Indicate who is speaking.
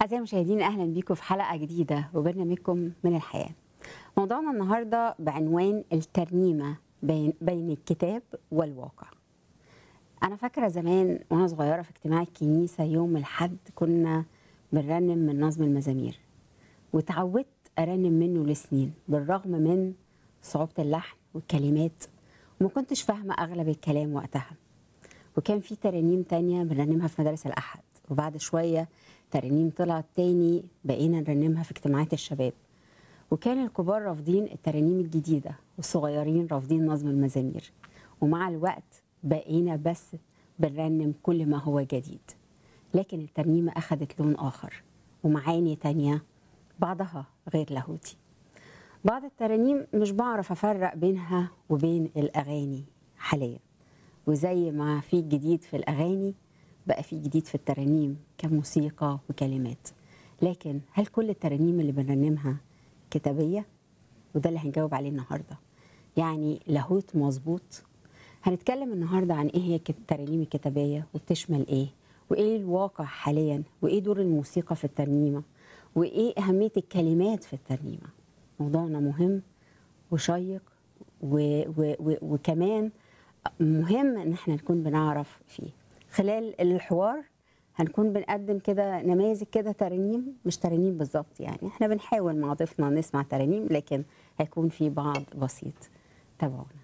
Speaker 1: أعزائي المشاهدين أهلا بيكم في حلقة جديدة وبرنامجكم من الحياة موضوعنا النهاردة بعنوان الترنيمة بين, بين الكتاب والواقع أنا فاكرة زمان وأنا صغيرة في اجتماع الكنيسة يوم الحد كنا بنرنم من نظم المزامير وتعودت أرنم منه لسنين بالرغم من صعوبة اللحن والكلمات وما كنتش فاهمة أغلب الكلام وقتها وكان في ترانيم تانية بنرنمها في مدارس الأحد وبعد شوية ترانيم طلعت تاني بقينا نرنمها في اجتماعات الشباب وكان الكبار رافضين الترانيم الجديدة والصغيرين رافضين نظم المزامير ومع الوقت بقينا بس بنرنم كل ما هو جديد لكن الترنيمة أخذت لون آخر ومعاني تانية بعضها غير لاهوتي بعض الترانيم مش بعرف أفرق بينها وبين الأغاني حاليا وزي ما في جديد في الأغاني بقى في جديد في الترانيم كموسيقى وكلمات لكن هل كل الترانيم اللي بنرنمها كتابية؟ وده اللي هنجاوب عليه النهاردة يعني لاهوت مظبوط هنتكلم النهاردة عن ايه هي الترانيم الكتابية وبتشمل ايه وايه الواقع حاليا وايه دور الموسيقى في الترنيمة وايه أهمية الكلمات في الترنيمة موضوعنا مهم وشيق و و و وكمان مهم ان احنا نكون بنعرف فيه خلال الحوار هنكون بنقدم كده نماذج كده ترانيم مش ترانيم بالظبط يعني احنا بنحاول مع ضيفنا نسمع ترانيم لكن هيكون في بعض بسيط تابعونا